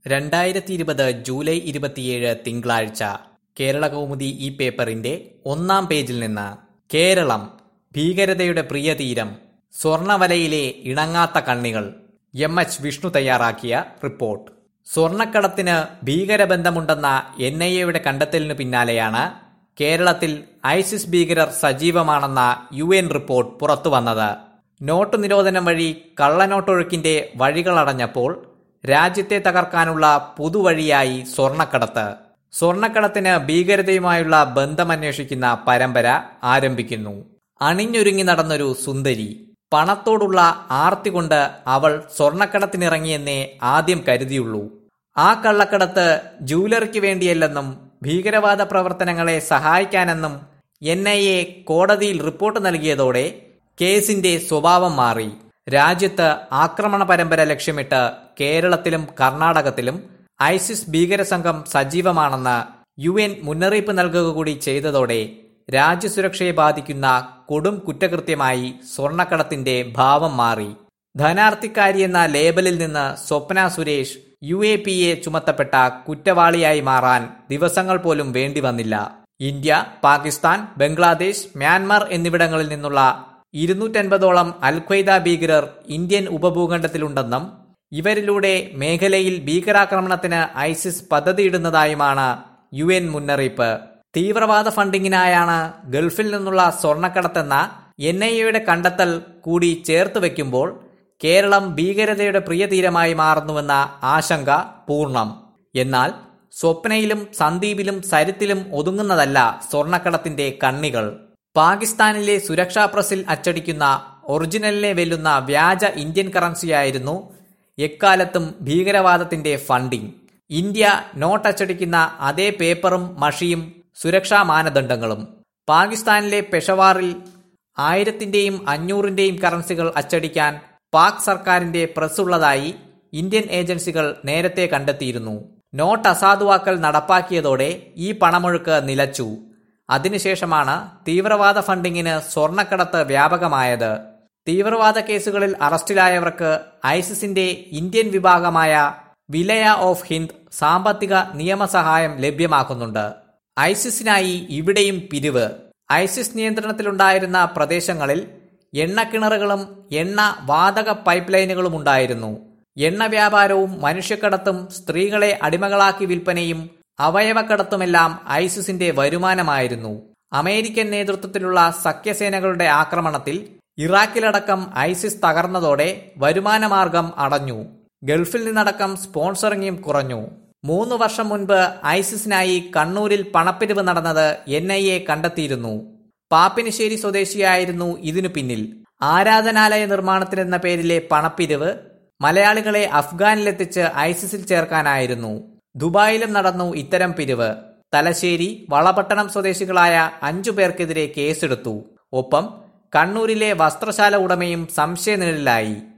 രണ്ടായിരത്തി ഇരുപത് ജൂലൈ ഇരുപത്തിയേഴ് തിങ്കളാഴ്ച കേരള കൗമുദി ഈ പേപ്പറിന്റെ ഒന്നാം പേജിൽ നിന്ന് കേരളം ഭീകരതയുടെ പ്രിയതീരം സ്വർണവലയിലെ ഇണങ്ങാത്ത കണ്ണികൾ എം എച്ച് വിഷ്ണു തയ്യാറാക്കിയ റിപ്പോർട്ട് സ്വർണക്കടത്തിന് ഭീകരബന്ധമുണ്ടെന്ന എൻ ഐ എയുടെ കണ്ടെത്തലിനു പിന്നാലെയാണ് കേരളത്തിൽ ഐസിസ് ഭീകരർ സജീവമാണെന്ന യു എൻ റിപ്പോർട്ട് പുറത്തുവന്നത് നോട്ട് നിരോധനം വഴി കള്ളനോട്ടൊഴുക്കിന്റെ വഴികളടഞ്ഞപ്പോൾ രാജ്യത്തെ തകർക്കാനുള്ള പുതുവഴിയായി സ്വർണക്കടത്ത് സ്വർണക്കടത്തിന് ഭീകരതയുമായുള്ള ബന്ധമന്വേഷിക്കുന്ന പരമ്പര ആരംഭിക്കുന്നു അണിഞ്ഞൊരുങ്ങി നടന്നൊരു സുന്ദരി പണത്തോടുള്ള ആർത്തി കൊണ്ട് അവൾ സ്വർണക്കടത്തിനിറങ്ങിയെന്നേ ആദ്യം കരുതിയുള്ളൂ ആ കള്ളക്കടത്ത് ജൂവലറിക്ക് വേണ്ടിയല്ലെന്നും ഭീകരവാദ പ്രവർത്തനങ്ങളെ സഹായിക്കാനെന്നും എൻ ഐ എ കോടതിയിൽ റിപ്പോർട്ട് നൽകിയതോടെ കേസിന്റെ സ്വഭാവം മാറി രാജ്യത്ത് ആക്രമണ പരമ്പര ലക്ഷ്യമിട്ട് കേരളത്തിലും കർണാടകത്തിലും ഐസിസ് ഭീകരസംഘം സജീവമാണെന്ന് യു എൻ മുന്നറിയിപ്പ് നൽകുക കൂടി ചെയ്തതോടെ രാജ്യസുരക്ഷയെ ബാധിക്കുന്ന കൊടും കുറ്റകൃത്യമായി സ്വർണക്കടത്തിന്റെ ഭാവം മാറി ധനാർത്ഥിക്കാരി എന്ന ലേബലിൽ നിന്ന് Swapna Suresh U A P A ചുമത്തപ്പെട്ട കുറ്റവാളിയായി മാറാൻ ദിവസങ്ങൾ പോലും വേണ്ടി വന്നില്ല ഇന്ത്യ പാകിസ്ഥാൻ ബംഗ്ലാദേശ് മ്യാൻമാർ എന്നിവിടങ്ങളിൽ നിന്നുള്ള ഇരുന്നൂറ്റൻപതോളം അൽഖ്വയ്ദ ഭീകരർ ഇന്ത്യൻ ഉപഭൂഖണ്ഡത്തിലുണ്ടെന്നും ഇവരിലൂടെ മേഖലയിൽ ഭീകരാക്രമണത്തിന് ഐസിസ് പദ്ധതിയിടുന്നതായുമാണ് യു എൻ മുന്നറിയിപ്പ് തീവ്രവാദ ഫണ്ടിങ്ങിനായാണ് ഗൾഫിൽ നിന്നുള്ള സ്വർണക്കടത്തെന്ന എൻ ഐ എയുടെ കണ്ടെത്തൽ കൂടി ചേർത്ത് വെക്കുമ്പോൾ കേരളം ഭീകരതയുടെ പ്രിയതീരമായി മാറുന്നുവെന്ന ആശങ്ക പൂർണ്ണം എന്നാൽ സ്വപ്നയിലും സന്ദീപിലും സരിത്തിലും ഒതുങ്ങുന്നതല്ല സ്വർണക്കടത്തിന്റെ കണ്ണികൾ പാകിസ്ഥാനിലെ സുരക്ഷാ പ്രസിൽ അച്ചടിക്കുന്ന ഒറിജിനലിനെ വെല്ലുന്ന വ്യാജ ഇന്ത്യൻ കറൻസിയായിരുന്നു എക്കാലത്തും ഭീകരവാദത്തിന്റെ ഫണ്ടിംഗ് ഇന്ത്യ നോട്ട് അച്ചടിക്കുന്ന അതേ പേപ്പറും മഷിയും സുരക്ഷാ മാനദണ്ഡങ്ങളും പാകിസ്ഥാനിലെ പെഷവാറിൽ ആയിരത്തിന്റെയും അഞ്ഞൂറിന്റെയും കറൻസികൾ അച്ചടിക്കാൻ പാക് സർക്കാരിന്റെ പ്രസ് ഉള്ളതായി ഇന്ത്യൻ ഏജൻസികൾ നേരത്തെ കണ്ടെത്തിയിരുന്നു നോട്ട് അസാധുവാക്കൽ നടപ്പാക്കിയതോടെ ഈ പണമൊഴുക്ക് നിലച്ചു അതിനുശേഷമാണ് തീവ്രവാദ ഫണ്ടിങ്ങിന് സ്വർണക്കടത്ത് വ്യാപകമായത് തീവ്രവാദ കേസുകളിൽ അറസ്റ്റിലായവർക്ക് ഐസിസിന്റെ ഇന്ത്യൻ വിഭാഗമായ വിലയ ഓഫ് ഹിന്ദ് സാമ്പത്തിക നിയമസഹായം ലഭ്യമാക്കുന്നുണ്ട് ഐസിസിനായി ഇവിടെയും പിരിവ് ഐസിസ് നിയന്ത്രണത്തിലുണ്ടായിരുന്ന പ്രദേശങ്ങളിൽ എണ്ണക്കിണറുകളും എണ്ണ വാതക പൈപ്പ് ലൈനുകളും ഉണ്ടായിരുന്നു എണ്ണ വ്യാപാരവും മനുഷ്യക്കടത്തും സ്ത്രീകളെ അടിമകളാക്കി വിൽപ്പനയും അവയവക്കടത്തുമെല്ലാം ഐസിസിന്റെ വരുമാനമായിരുന്നു അമേരിക്കൻ നേതൃത്വത്തിലുള്ള സഖ്യസേനകളുടെ ആക്രമണത്തിൽ ഇറാഖിലടക്കം ഐസിസ് തകർന്നതോടെ വരുമാനമാർഗം അടഞ്ഞു ഗൾഫിൽ നിന്നടക്കം സ്പോൺസറിംഗും കുറഞ്ഞു മൂന്ന് വർഷം മുൻപ് ഐസിസിനായി കണ്ണൂരിൽ പണപ്പിരിവ് നടന്നത് എൻ ഐ എ കണ്ടെത്തിയിരുന്നു പാപ്പിനിശ്ശേരി സ്വദേശിയായിരുന്നു ഇതിനു പിന്നിൽ ആരാധനാലയ നിർമ്മാണത്തിനെന്ന പേരിലെ പണപ്പിരിവ് മലയാളികളെ അഫ്ഗാനിലെത്തിച്ച് ഐസിസിൽ ചേർക്കാനായിരുന്നു ദുബായിലും നടന്നു ഇത്തരം പിരിവ് തലശ്ശേരി വളപട്ടണം സ്വദേശികളായ അഞ്ചു പേർക്കെതിരെ കേസെടുത്തു ഒപ്പം കണ്ണൂരിലെ വസ്ത്രശാല ഉടമയും സംശയനിഴലിലായി